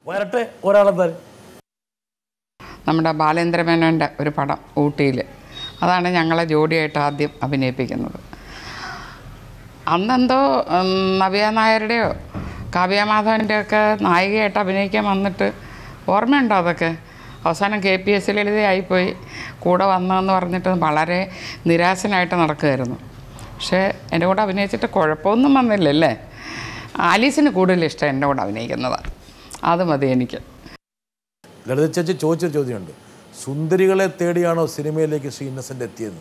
വരട്ടെ ഒരാളെന്തായാലും നമ്മുടെ ബാലേന്ദ്രമേനോൻ്റെ ഒരു പടം ഊട്ടിയിൽ അതാണ് ഞങ്ങളെ ജോഡിയായിട്ട് ആദ്യം അഭിനയിപ്പിക്കുന്നത് അന്നെന്തോ ഉം, നവ്യ നായരുടെയോ കാവ്യമാധവൻ്റെ ഒക്കെ നായികയായിട്ട് അഭിനയിക്കാൻ വന്നിട്ട് ഓർമ്മയുണ്ടോ അതൊക്കെ അവസാനം കെ പി എസ് ലളിതയായിപ്പോയി കൂടെ വന്നതെന്ന് പറഞ്ഞിട്ട് വളരെ നിരാശനായിട്ട് നടക്കുമായിരുന്നു പക്ഷേ എൻ്റെ കൂടെ അഭിനയിച്ചിട്ട് കുഴപ്പമൊന്നും വന്നില്ലല്ലേ ആലീസിന് കൂടുതൽ ഇഷ്ടം എൻ്റെ കൂടെ അഭിനയിക്കുന്നത് അത് മതി എനിക്ക് ലളിത ചേച്ചി ചോദിച്ചൊരു ചോദ്യമുണ്ട് സുന്ദരികളെ തേടിയാണോ സിനിമയിലേക്ക് ശ്രീ ഇന്നസെന്റ് എത്തിയത്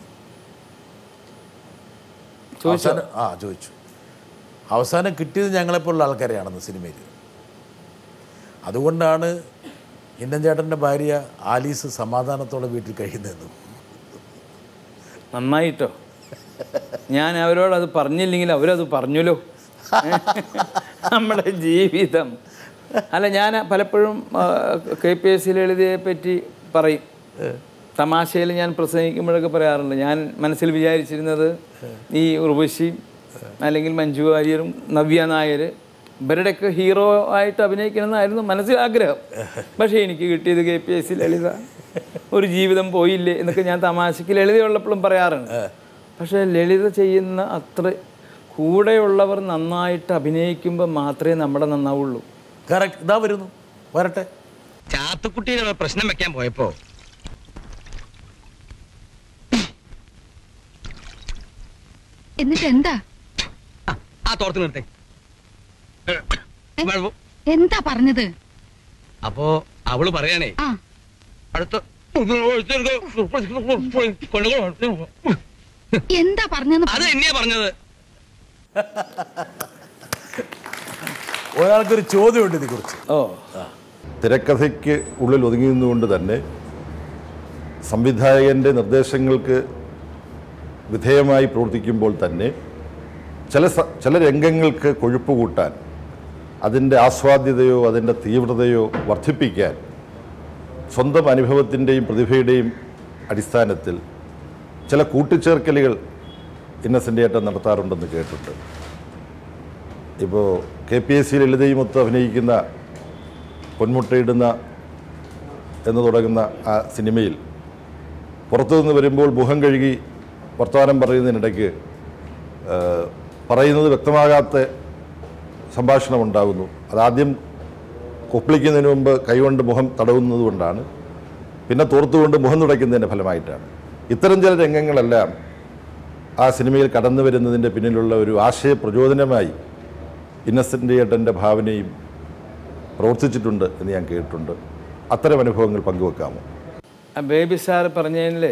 അവസാനം ആ ചോദിച്ചു അവസാനം കിട്ടിയത് ഞങ്ങളെപ്പോലുള്ള ആൾക്കാരെയാണെന്ന് സിനിമയിൽ അതുകൊണ്ടാണ് ഇന്നൻ ചേട്ടൻ്റെ ഭാര്യ ആലീസ് സമാധാനത്തോടെ വീട്ടിൽ കഴിയുന്നതെന്നും നന്നായിട്ടോ ഞാൻ അവരോട് അത് പറഞ്ഞില്ലെങ്കിൽ അവരത് പറഞ്ഞല്ലോ നമ്മുടെ ജീവിതം അല്ല ഞാൻ പലപ്പോഴും കെ പി എസ് സി ലളിതയെ പറ്റി പറയും തമാശയിൽ ഞാൻ പ്രസംഗിക്കുമ്പോഴൊക്കെ പറയാറുണ്ട് ഞാൻ മനസ്സിൽ വിചാരിച്ചിരുന്നത് ഈ ഉർവശി അല്ലെങ്കിൽ മഞ്ജു വാര്യരും നവ്യ നായർ ഇവരുടെയൊക്കെ ഹീറോ ആയിട്ട് അഭിനയിക്കണമെന്നായിരുന്നു മനസ്സിൽ ആഗ്രഹം പക്ഷേ എനിക്ക് കിട്ടിയത് K P S C Lalitha ഒരു ജീവിതം പോയില്ലേ എന്നൊക്കെ ഞാൻ തമാശയ്ക്ക് ലളിതയുള്ളപ്പോഴും പറയാറുണ്ട് പക്ഷേ ലളിത ചെയ്യുന്ന അത്ര കൂടെയുള്ളവർ നന്നായിട്ട് അഭിനയിക്കുമ്പോൾ മാത്രമേ നമ്മുടെ നന്നാവുള്ളൂ കറക്റ്റ് ഇതാ വരുന്നു വരട്ടെ ചാത്തുക്കുട്ടിയുടെ പ്രശ്നം വെക്കാൻ പോയപ്പോ എന്നിട്ട് എന്താ ആ, ആ തോർത്ത് നിർത്തേ വെള്ളം. എന്താ പറഞ്ഞത് അപ്പോ അവള് പറയാണേ ആ അടുത്ത എന്താ പറഞ്ഞെന്ന് അത് തന്നെയാ പറഞ്ഞത് ഒരാൾക്കൊരു ചോദ്യമുണ്ട് ഇതിനെക്കുറിച്ച് ഓ തിരക്കഥയ്ക്ക് ഉള്ളിൽ ഒതുങ്ങി നിന്നുകൊണ്ട് തന്നെ സംവിധായകൻ്റെ നിർദ്ദേശങ്ങൾക്ക് വിധേയമായി പ്രവർത്തിക്കുമ്പോൾ തന്നെ ചില സ- ചില രംഗങ്ങൾക്ക് കൊഴുപ്പ് കൂട്ടാൻ അതിൻ്റെ ആസ്വാദ്യതയോ അതിൻ്റെ തീവ്രതയോ വർദ്ധിപ്പിക്കാൻ സ്വന്തം അനുഭവത്തിൻ്റെയും പ്രതിഭയുടെയും അടിസ്ഥാനത്തിൽ ചില കൂട്ടിച്ചേർക്കലുകൾ ഇന്നസെൻ്റ് ഏട്ടൻ നടത്താറുണ്ടെന്ന് കേട്ടിട്ടുണ്ട് ഇപ്പോൾ കെ പി എസ് സി ലളിതയുമൊത്ത് അഭിനയിക്കുന്ന പൊന്മുട്ടയിടുന്ന എന്ന് തുടങ്ങുന്ന ആ സിനിമയിൽ പുറത്തു നിന്ന് വരുമ്പോൾ മുഖം കഴുകി വർത്തമാനം പറയുന്നതിനിടയ്ക്ക് ആ, പറയുന്നത് വ്യക്തമാകാത്ത സംഭാഷണം ഉണ്ടാകുന്നു അതാദ്യം കൊപ്പിളിക്കുന്നതിന് മുമ്പ് കൈകൊണ്ട് മുഖം തടവുന്നത് കൊണ്ടാണ് പിന്നെ തോർത്തുകൊണ്ട് മുഖം തുടയ്ക്കുന്നതിൻ്റെ ഫലമായിട്ടാണ് ഇത്തരം ചില രംഗങ്ങളെല്ലാം ആ സിനിമയിൽ കടന്നു വരുന്നതിൻ്റെ പിന്നിലുള്ള ഒരു ആശയ പ്രചോദനമായി ഇന്നസെൻ്റ് ഏട്ടൻ്റെ ഭാവനയും പ്രവർത്തിച്ചിട്ടുണ്ട് എന്ന് ഞാൻ കേട്ടിട്ടുണ്ട് അത്തരം അനുഭവങ്ങൾ പങ്കുവെക്കാമോ ആ ബേബി സാർ പറഞ്ഞതിൽ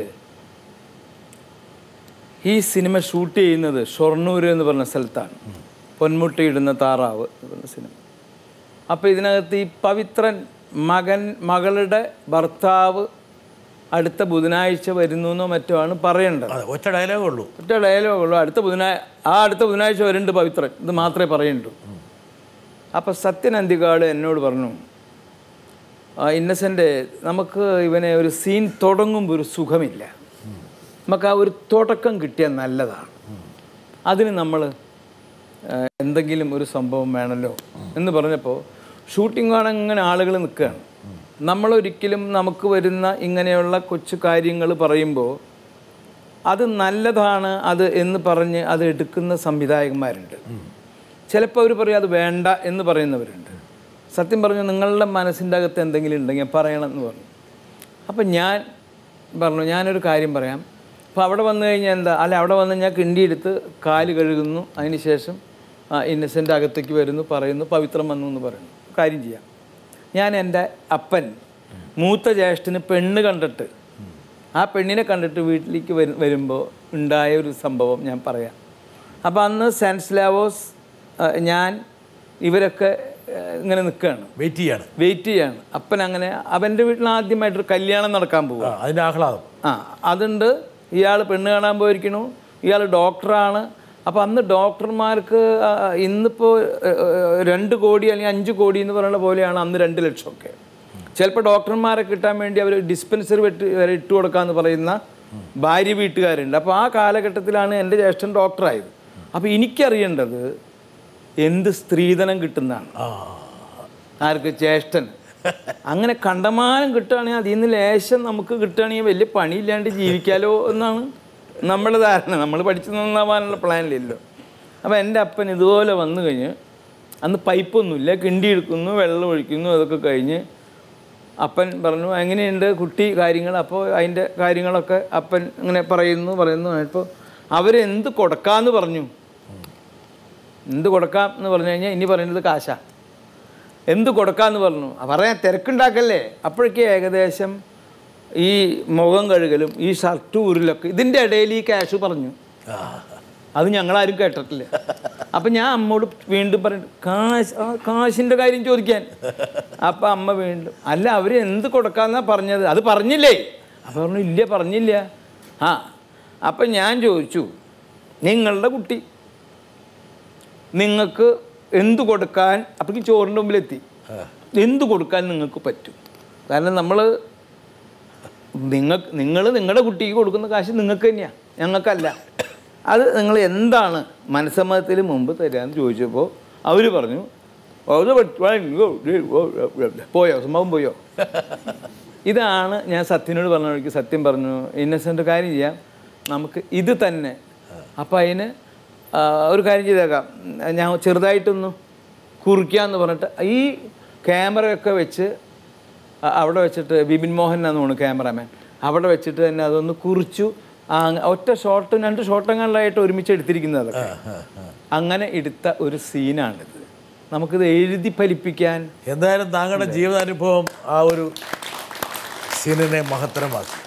ഈ സിനിമ ഷൂട്ട് ചെയ്യുന്നത് ഷൊർണൂർ എന്ന് പറഞ്ഞ സ്ഥലത്താണ് പൊന്മുട്ടയിടുന്ന താറാവ് എന്ന് പറഞ്ഞ സിനിമ അപ്പോൾ ഇതിനകത്ത് ഈ പവിത്രൻ മകൻ മകളുടെ ഭർത്താവ് അടുത്ത ബുധനാഴ്ച വരുന്നു എന്നോ മറ്റോ ആണ് പറയേണ്ടത് അതെ ഒറ്റ ഡയലോഗേ ഉള്ളൂ ഒറ്റ ഡയലോഗുള്ളൂ അടുത്ത ബുധനാഴ്ച ആ അടുത്ത ബുധനാഴ്ച വരുന്നുണ്ട് പവിത്രൻ ഇത് മാത്രമേ പറയണ്ടൂ അപ്പോൾ സത്യൻ അന്തികാട് എന്നോട് പറഞ്ഞു ഇന്നസെൻ്റ് നമുക്ക് ഇവനെ ഒരു സീൻ തുടങ്ങുമ്പോൾ ഒരു സുഖമില്ല നമുക്ക് ആ ഒരു തുടക്കം കിട്ടിയാൽ നല്ലതാണ് അതിന് നമ്മൾ എന്തെങ്കിലും ഒരു സംഭവം വേണമല്ലോ എന്ന് പറഞ്ഞപ്പോൾ ഷൂട്ടിംഗ് ആണ് ഇങ്ങനെ ആളുകൾ നിൽക്കുകയാണ് നമ്മളൊരിക്കലും നമുക്ക് വരുന്ന ഇങ്ങനെയുള്ള കൊച്ചു കാര്യങ്ങൾ പറയുമ്പോൾ അത് നല്ലതാണ് അത് എന്ന് പറഞ്ഞ് അത് എടുക്കുന്ന സംവിധായകന്മാരുണ്ട് ചിലപ്പോൾ അവർ പറയും അത് വേണ്ട എന്ന് പറയുന്നവരുണ്ട് സത്യം പറഞ്ഞു നിങ്ങളുടെ മനസ്സിൻ്റെ അകത്ത് എന്തെങ്കിലും ഉണ്ടെങ്കിൽ പറയണം എന്ന് പറഞ്ഞു അപ്പം ഞാൻ പറഞ്ഞു ഞാനൊരു കാര്യം പറയാം അപ്പോൾ അവിടെ വന്നു കഴിഞ്ഞാൽ എന്താ അല്ല അവിടെ വന്ന് ഞാൻ കിണ്ടിയെടുത്ത് കാല് കഴുകുന്നു അതിന് ശേഷം ഇന്നസെൻ്റ് അകത്തേക്ക് വരുന്നു പറയുന്നു പവിത്രം വന്നു എന്ന് പറയുന്നു കാര്യം ചെയ്യാം ഞാൻ എൻ്റെ അപ്പൻ മൂത്ത ജ്യേഷ്ഠന് പെണ്ണ് കണ്ടിട്ട് ആ പെണ്ണിനെ കണ്ടിട്ട് വീട്ടിലേക്ക് വരും വരുമ്പോൾ ഉണ്ടായ ഒരു സംഭവം ഞാൻ പറയാം അപ്പോൾ അന്ന് സാൻസ്ലാവോസ് ആ, ഞാൻ ഇവരൊക്കെ ആ, ഇങ്ങനെ നിൽക്കുകയാണ് വെയിറ്റ് ചെയ്യാണ് വെയിറ്റ് ചെയ്യാണ് അപ്പൻ അങ്ങനെ അവൻ്റെ വീട്ടിൽ ആദ്യമായിട്ടൊരു കല്യാണം നടക്കാൻ പോവുക ആ, അതിന്റെ ആഹ്ലാദം ആ അതുണ്ട് ഇയാൾ പെണ്ണ് കാണാൻ പോയിരിക്കണു ഇയാൾ ഡോക്ടറാണ് അപ്പോൾ അന്ന് ഡോക്ടർമാർക്ക് ആ, ഇന്നിപ്പോൾ ഏ, ഏ, രണ്ട് കോടി അല്ലെങ്കിൽ അഞ്ച് കോടി എന്ന് പറയുന്ന പോലെയാണ് അന്ന് രണ്ട് ലക്ഷമൊക്കെ ചിലപ്പോൾ ഡോക്ടർമാരെ കിട്ടാൻ വേണ്ടി അവർ ഡിസ്പെൻസറി വെട്ട് വരെ ഇട്ട് കൊടുക്കാമെന്ന് പറയുന്ന ഭാര്യ വീട്ടുകാരുണ്ട് അപ്പോൾ ആ കാലഘട്ടത്തിലാണ് എൻ്റെ ജ്യേഷ്ഠൻ ഡോക്ടറായത് അപ്പോൾ എനിക്കറിയേണ്ടത് എന്ത് സ്ത്രീധനം കിട്ടുന്നതാണ് ആർക്ക് ജ്യേഷ്ഠൻ അങ്ങനെ കണ്ടമാനം കിട്ടുകയാണെങ്കിൽ അതിൽ നിന്ന് ലേശം നമുക്ക് കിട്ടുകയാണെങ്കിൽ വലിയ പണിയില്ലാണ്ട് ജീവിക്കാലോ എന്നാണ് നമ്മുടെ ധാരണ നമ്മൾ പഠിച്ചു നന്നാവാനുള്ള പ്ലാനില്ലല്ലോ അപ്പോൾ എൻ്റെ അപ്പൻ ഇതുപോലെ വന്നു കഴിഞ്ഞ് അന്ന് പൈപ്പൊന്നുമില്ല കിണ്ടി എടുക്കുന്നു വെള്ളം ഒഴിക്കുന്നു അതൊക്കെ കഴിഞ്ഞ് അപ്പൻ പറഞ്ഞു എങ്ങനെയുണ്ട് കുട്ടി കാര്യങ്ങൾ അപ്പോൾ അതിൻ്റെ കാര്യങ്ങളൊക്കെ അപ്പൻ ഇങ്ങനെ പറയുന്നു പറയുന്നു അപ്പോൾ അവരെന്ത് കൊടുക്കാമെന്ന് പറഞ്ഞു എന്ത് കൊടുക്കാം എന്ന് പറഞ്ഞു കഴിഞ്ഞാൽ ഇനി പറയുന്നത് കാശാ എന്ത് കൊടുക്കാമെന്ന് പറഞ്ഞു ആ പറയാൻ തിരക്കുണ്ടാക്കല്ലേ അപ്പോഴേക്ക് ഏകദേശം ഈ മുഖം കഴുകലും ഈ ഷർട്ട് ഊരിലൊക്കെ ഇതിൻ്റെ ഇടയിൽ ഈ ക്യാഷ് പറഞ്ഞു അത് ഞങ്ങളാരും കേട്ടിട്ടില്ല അപ്പം ഞാൻ അമ്മോട് വീണ്ടും പറഞ്ഞു കാശ് ആ കാശിൻ്റെ കാര്യം ചോദിക്കാൻ അപ്പം അമ്മ വീണ്ടും അല്ല അവർ എന്ത് കൊടുക്കാന്നാ പറഞ്ഞത് അത് പറഞ്ഞില്ലേ അപ്പം പറഞ്ഞു ഇല്ല പറഞ്ഞില്ല ആ അപ്പം ഞാൻ ചോദിച്ചു നിങ്ങളുടെ കുട്ടി നിങ്ങൾക്ക് എന്ത് കൊടുക്കാൻ അപ്പോഴേക്കും ചോറിൻ്റെ മുമ്പിലെത്തി എന്ത് കൊടുക്കാൻ നിങ്ങൾക്ക് പറ്റും കാരണം നമ്മൾ നിങ്ങൾ നിങ്ങൾ നിങ്ങളുടെ കുട്ടിക്ക് കൊടുക്കുന്ന കാശ് നിങ്ങൾക്ക് തന്നെയാണ് ഞങ്ങൾക്കല്ല അത് നിങ്ങൾ എന്താണ് മനസ്സമ്മതത്തിൽ മുമ്പ് തരാമെന്ന് ചോദിച്ചപ്പോൾ അവർ പറഞ്ഞു അത് പറ്റുവാ- പോയോ സംഭവം പോയോ ഇതാണ് ഞാൻ സത്യനോട് പറഞ്ഞ വഴിക്ക് സത്യം പറഞ്ഞു ഇന്നസെൻ്റ് കാര്യം ചെയ്യാം നമുക്ക് ഇത് തന്നെ അപ്പം അതിന് ആ, ഒരു കാര്യം ചെയ്തേക്കാം ഞാൻ ചെറുതായിട്ടൊന്ന് കുറിക്കാന്ന് പറഞ്ഞിട്ട് ഈ ക്യാമറയൊക്കെ വെച്ച് അ- അവിടെ വെച്ചിട്ട് ബിപിൻ മോഹൻ എന്നാണ് തോന്നുന്നു ക്യാമറാമാൻ അവിടെ വെച്ചിട്ട് തന്നെ അതൊന്ന് കുറിച്ചു ആ, ഒറ്റ ഷോട്ടും രണ്ട് ഷോട്ടങ്ങളിലായിട്ട് ഒരുമിച്ച് എടുത്തിരിക്കുന്നത് അതൊക്കെ അങ്ങനെ എടുത്ത ഒരു സീനാണിത് നമുക്കിത് എഴുതി ഫലിപ്പിക്കാൻ എന്തായാലും താങ്കളുടെ ജീവിതാനുഭവം ആ ഒരു സീനിനെ മഹത്തരമാക്കി